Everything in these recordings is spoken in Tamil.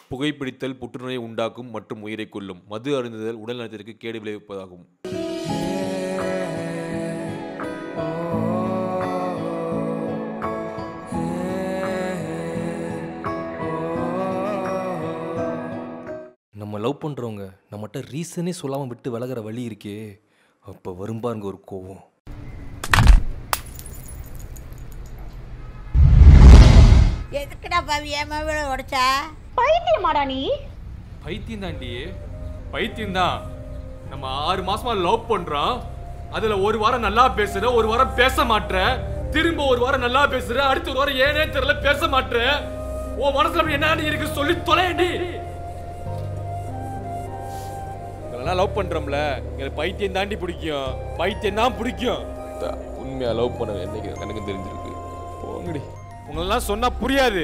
புகைப்பிடித்தல் புற்றுநோயை உண்டாக்கும் மற்றும் உயிரை கொல்லும் மது அருந்துதல் உடல் நலத்திற்கு கேடு விளைவிப்பதாகும் நம்ம லவ் பண்ணுறவங்க நம்மகிட்ட ரீசனே சொல்லாமல் விட்டு விலகிற வழி இருக்கே அப்போ வரும்பாருங்க ஒரு கோவம் எதுக்குடா பாவி ஏன் மாவில உடைச்சா பைத்தியமாடா நீ பைத்தியம் தாண்டி பைத்தியம் தான் நம்ம ஆறு மாசமா லவ் பண்றோம் அதுல ஒரு வாரம் நல்லா பேசுற ஒரு வாரம் பேச மாட்ற திரும்ப ஒரு வாரம் நல்லா பேசுற அடுத்த ஒரு வாரம் ஏனே தெரியல பேச மாட்ற உன் மனசுல அப்படி என்ன இருக்கு சொல்லி தொலையண்டி இதெல்லாம் லவ் பண்றோம்ல எனக்கு பைத்தியம் தாண்டி பிடிக்கும் பைத்தியம் தான் பிடிக்கும் உண்மையா லவ் பண்ண என்னைக்கு எனக்கு தெரிஞ்சிருக்கு போங்கடி உங்களெல்லாம் சொன்னா புரியாது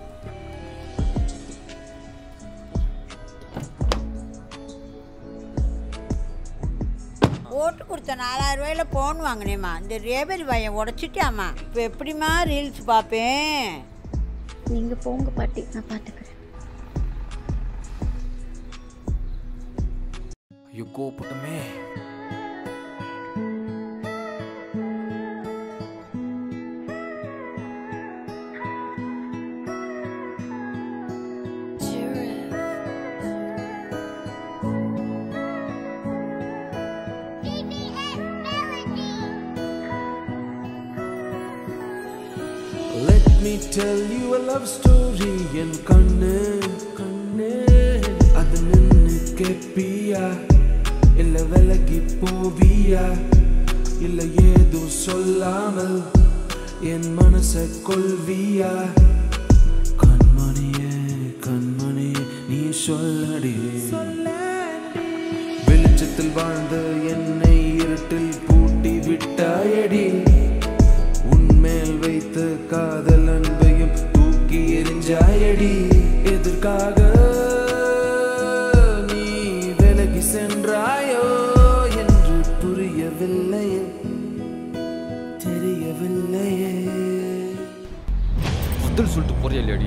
போட்டு கொடுத்த நாலாயிரம் ரூபாயில போன் வாங்கினேம்மா இந்த ரேபரி பையன் உடைச்சிட்டாமா இப்போ எப்படிம்மா ரீல்ஸ் பார்ப்பேன் நீங்க போங்க பாட்டி நான் பாத்துக்கிறேன் ஐயோ கோவப்பட்டமே Let me tell you a love story என் கண்ணு கண்ணு அது நின்னு கேப்பியா இல்ல விலகி போவியா இல்ல ஏதும் சொல்லாமல் என் மனச கொல்வியா கண்மணியே கண்மணியே நீ சொல்லடி வெளிச்சத்தில் வாழ்ந்த என்னை இருட்டில் பூட்டி விட்டாயடி உன்மேல் வைத்த காதல் அன்பையும் தூக்கி எறிஞ்சாயடி எதற்காக நீ விலகி சென்றாயோ என்று புரியவில்லையே தெரியவில்லையே பதில் சொல்லிட்டு போறியா இல்லையாடி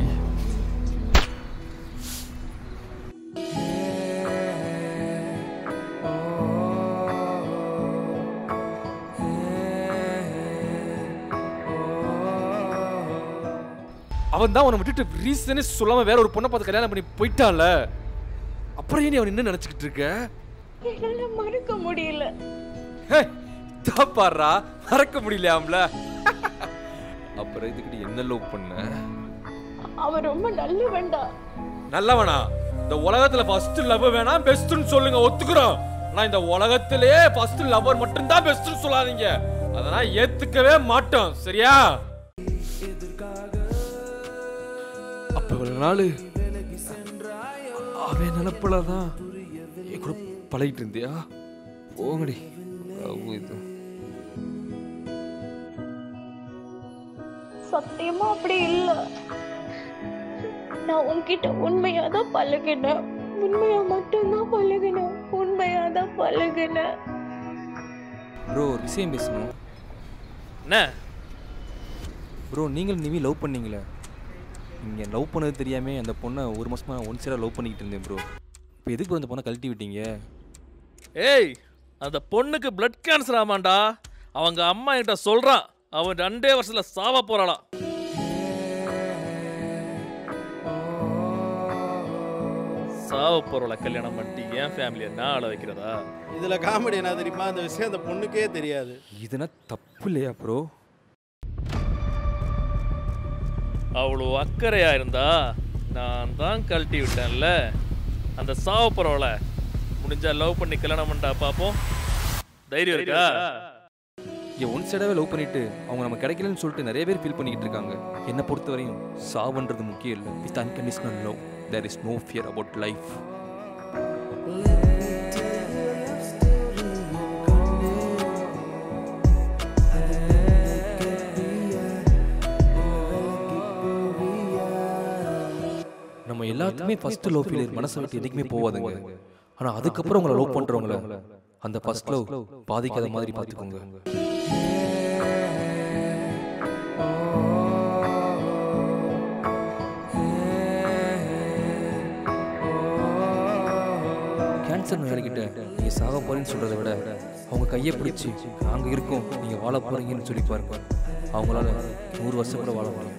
அவன் தான் அவனை விட்டுட்டு ரீசனே சொல்லாம வேற ஒரு பொண்ணை பார்த்து கல்யாணம் பண்ணி போயிட்டான்ல அப்புறம் ஏன் நீ அவன் என்ன நினைச்சுக்கிட்டு இருக்க என்னால மறக்க முடியல ஹே, தாப்பாடுறா மறக்க முடியலையாம்ல அப்புறம் இதுக்கு நீ என்ன லவ் பண்ண அவன் ரொம்ப நல்லவன்டா நல்லவனா இந்த உலகத்துல ஃபர்ஸ்ட் லவ் வேணாம் பெஸ்ட்னு சொல்லுங்க ஒத்துக்குறோம் ஆனா இந்த உலகத்திலேயே ஃபர்ஸ்ட் லவர் மட்டும்தான் பெஸ்ட்னு சொல்லாதீங்க அதெல்லாம் ஏத்துக்கவே மாட்டோம் சரியா அப்ப இவ்வளவு நாள் அவன் நினப்புல தான் என் கூட பழகிட்டு இருந்தியா போங்கடி லவ் இது சத்தியமா அப்படி இல்ல நான் உன்கிட்ட உண்மையா தான் பழகினேன் உண்மையா மட்டும்தான் பழகினேன் உண்மையா தான் பழகினேன் ப்ரோ ஒரு விஷயம் பேசணும் என்ன ப்ரோ நீங்கள் நிவி லவ் பண்ணீங்களே நீங்கள் லவ் பண்ணது தெரியாமல் அந்த பொண்ணை ஒரு மாசமா ஒன் சைடாக லவ் பண்ணிக்கிட்டு இருந்தேன் ப்ரோ இப்போ எதுக்கு bro அந்த பொண்ணை கழட்டி விட்டீங்க ஏய் அந்த பொண்ணுக்கு பிளட் கேன்சர் ஆமாண்டா அவங்க அம்மா கிட்ட சொல்றான் அவன் ரெண்டே வருஷத்துல சாவ போறாளாம் சாவ போறவள கல்யாணம் பண்ணிட்டு என் ஃபேமிலியை நான் ஆள வைக்கிறதா இதுல காமெடி என்ன தெரியுமா அந்த விஷயம் அந்த பொண்ணுக்கே தெரியாது இதுனா தப்பு இல்லையா ப்ரோ அவ்வளோ அக்கறையா இருந்தா நான் தான் கழட்டி விட்டேன்ல அந்த சாவ போறவள முடிஞ்சா லவ் பண்ணி கல்யாணம் பண்ணிட்டா பாப்போம் தைரியம் இருக்கா இங்கே ஒன் சைடாகவே லவ் பண்ணிட்டு அவங்க நம்ம கிடைக்கலன்னு சொல்லிட்டு நிறைய பேர் ஃபீல் பண்ணிக்கிட்டு இருக்காங்க என்னை பொறுத்த வரையும் சாவுன்றது முக்கியம் இல்லை with unconditional love there is no fear about life நம்ம எல்லாத்துக்குமே ஃபர்ஸ்ட் லவ் ஃபீல் மனசை விட்டு எதுக்குமே போகாதுங்க ஆனா அதுக்கப்புறம் உங்களை லவ் பண்றவங்கள அந்த ஃபர்ஸ்ட் லவ் பாதிக்காத மாதிரி பார்த்துக்கோங்க கேன்சர் நோயாளிகிட்ட நீங்கள் சாக போறீங்கன்னு சொல்கிறத விட அவங்க கையை பிடிச்சி நாங்கள் இருக்கோம் நீங்கள் வாழ போகிறீங்கன்னு சொல்லி பாருங்க அவங்களால நூறு வருஷம் கூட வாழ முடியும்